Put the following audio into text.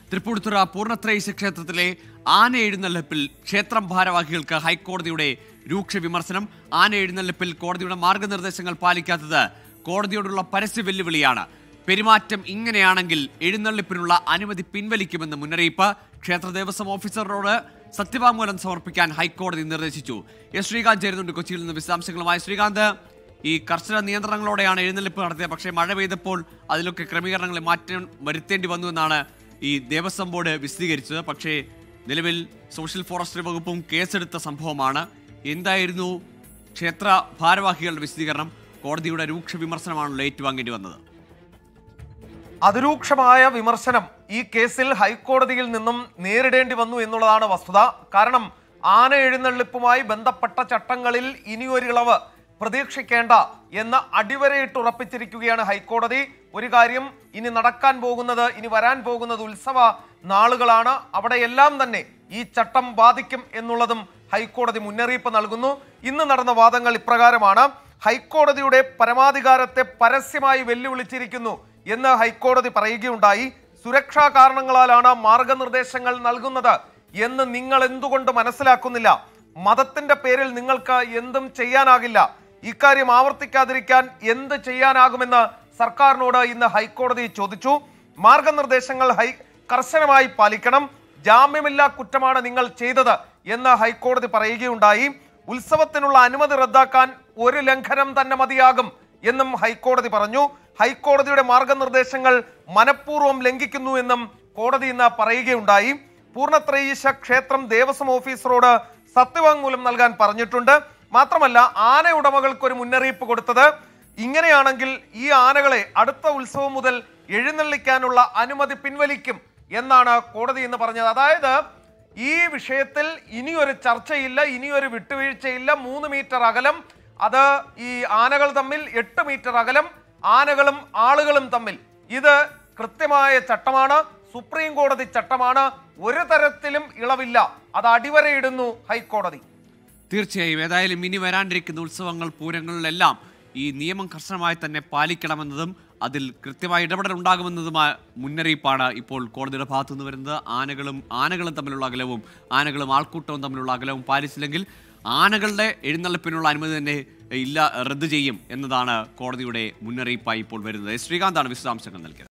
തൃപ്പൂണിത്തുറ പൂർണ്ണത്രയീശ ക്ഷേത്രത്തിലെ ആന എഴുന്നള്ളിപ്പിൽ ക്ഷേത്രം ഭാരവാഹികൾക്ക് ഹൈക്കോടതിയുടെ രൂക്ഷ വിമർശനം ആന എഴുന്നള്ളിപ്പിൽ കോടതിയുടെ മാർഗനിർദ്ദേശങ്ങൾ പാലിക്കാത്തത് കോടതിയോടുള്ള പരസ്യ വെല്ലുവിളിയാണ് പെരുമാറ്റം ഇങ്ങനെയാണെങ്കിൽ എഴുന്നള്ളിപ്പിനുള്ള അനുമതി പിൻവലിക്കുമെന്ന് മുന്നറിയിപ്പ് ക്ഷേത്ര ദേവസ്വം ഓഫീസറോട് സത്യവാങ്മൂലം സമർപ്പിക്കാൻ ഹൈക്കോടതി നിർദ്ദേശിച്ചു എസ് ശ്രീകാന്ത് ചേരുന്നുണ്ട് കൊച്ചിയിൽ നിന്ന് വിശദാംശങ്ങളുമായി ശ്രീകാന്ത് ഈ കർശന നിയന്ത്രണങ്ങളോടെയാണ് എഴുന്നള്ളിപ്പ് നടത്തിയത് പക്ഷേ മഴ പെയ്തപ്പോൾ അതിലൊക്കെ ക്രമീകരണങ്ങൾ മാറ്റം വരുത്തേണ്ടി വന്നു എന്നാണ് ഈ ദേവസ്വം ബോർഡ് വിശദീകരിച്ചത് പക്ഷേ നിലവിൽ സോഷ്യൽ ഫോറസ്ട്രി വകുപ്പും കേസെടുത്ത സംഭവമാണ് എന്തായിരുന്നു ക്ഷേത്ര ഭാരവാഹികളുടെ വിശദീകരണം കോടതിയുടെ രൂക്ഷ വിമർശനമാണല്ലോ ഏറ്റുവാങ്ങേണ്ടി വന്നത് അതിരൂക്ഷമായ വിമർശനം ഈ കേസിൽ ഹൈക്കോടതിയിൽ നിന്നും നേരിടേണ്ടി വന്നു എന്നുള്ളതാണ് വസ്തുത കാരണം ആന എഴുന്നള്ളിപ്പുമായി ബന്ധപ്പെട്ട ചട്ടങ്ങളിൽ ഇനിയൊരു ഇളവ് പ്രതീക്ഷിക്കേണ്ട എന്ന് അടിവരയിട്ട് ഉറപ്പിച്ചിരിക്കുകയാണ് ഹൈക്കോടതി ഒരു കാര്യം ഇനി നടക്കാൻ പോകുന്നത് ഇനി വരാൻ പോകുന്നത് ഉത്സവ നാളുകളാണ് അവിടെയെല്ലാം തന്നെ ഈ ചട്ടം ബാധിക്കും എന്നുള്ളതും ഹൈക്കോടതി മുന്നറിയിപ്പ് നൽകുന്നു ഇന്ന് നടന്ന വാദങ്ങൾ ഇപ്രകാരമാണ് ഹൈക്കോടതിയുടെ പരമാധികാരത്തെ പരസ്യമായി വെല്ലുവിളിച്ചിരിക്കുന്നു എന്ന് ഹൈക്കോടതി പറയുകയുണ്ടായി സുരക്ഷാ കാരണങ്ങളാലാണ് മാർഗനിർദ്ദേശങ്ങൾ നൽകുന്നത് എന്ന് നിങ്ങൾ എന്തുകൊണ്ട് മനസ്സിലാക്കുന്നില്ല മതത്തിന്റെ പേരിൽ നിങ്ങൾക്ക് എന്തും ചെയ്യാനാകില്ല ഇക്കാര്യം ആവർത്തിക്കാതിരിക്കാൻ എന്ത് ചെയ്യാനാകുമെന്ന് സർക്കാരിനോട് ഇന്ന് ഹൈക്കോടതി ചോദിച്ചു മാർഗനിർദ്ദേശങ്ങൾ ഹൈ കർശനമായി പാലിക്കണം ജാമ്യമില്ലാ കുറ്റമാണ് നിങ്ങൾ ചെയ്തത് എന്ന് ഹൈക്കോടതി പറയുകയുണ്ടായി ഉത്സവത്തിനുള്ള അനുമതി റദ്ദാക്കാൻ ഒരു ലംഘനം തന്നെ മതിയാകും എന്നും ഹൈക്കോടതി പറഞ്ഞു ഹൈക്കോടതിയുടെ മാർഗനിർദ്ദേശങ്ങൾ മനഃപൂർവ്വം ലംഘിക്കുന്നു എന്നും കോടതി ഇന്ന് പറയുകയുണ്ടായി പൂർണ്ണത്രയീശ ക്ഷേത്രം ദേവസ്വം ഓഫീസറോട് സത്യവാങ്മൂലം നൽകാൻ പറഞ്ഞിട്ടുണ്ട് മാത്രമല്ല ആന ഉടമകൾക്ക് ഒരു മുന്നറിയിപ്പ് കൊടുത്തത് ഇങ്ങനെയാണെങ്കിൽ ഈ ആനകളെ അടുത്ത ഉത്സവം മുതൽ എഴുന്നള്ളിക്കാനുള്ള അനുമതി പിൻവലിക്കും എന്നാണ് കോടതി എന്ന് പറഞ്ഞത് അതായത് ഈ വിഷയത്തിൽ ഇനിയൊരു ചർച്ചയില്ല ഇനിയൊരു വിട്ടുവീഴ്ചയില്ല മൂന്ന് മീറ്റർ അകലം അത് ഈ ആനകൾ തമ്മിൽ എട്ട് മീറ്റർ അകലം ആനകളും ആളുകളും തമ്മിൽ ഇത് കൃത്യമായ ചട്ടമാണ് സുപ്രീം കോടതി ചട്ടമാണ് ഒരു തരത്തിലും ഇളവില്ല അത് അടിവരയിടുന്നു ഹൈക്കോടതി തീർച്ചയായും ഏതായാലും ഇനി വരാനിരിക്കുന്ന ഉത്സവങ്ങൾ പൂരങ്ങളിലെല്ലാം ഈ നിയമം കർശനമായി തന്നെ പാലിക്കണമെന്നതും അതിൽ കൃത്യമായ ഇടപെടൽ ഉണ്ടാകുമെന്നതുമായ മുന്നറിയിപ്പാണ് ഇപ്പോൾ കോടതിയുടെ ഭാഗത്തു നിന്ന് വരുന്നത് ആനകളും ആനകളും തമ്മിലുള്ള അകലവും ആനകളും ആൾക്കൂട്ടവും തമ്മിലുള്ള അകലവും പാലിച്ചില്ലെങ്കിൽ ആനകളുടെ എഴുന്നള്ളിപ്പിനുള്ള അനുമതി തന്നെ ഇല്ല റദ്ദ് ചെയ്യും എന്നതാണ് കോടതിയുടെ മുന്നറിയിപ്പായി ഇപ്പോൾ വരുന്നത് ശ്രീകാന്താണ് വിശദാംശങ്ങൾ നൽകിയത്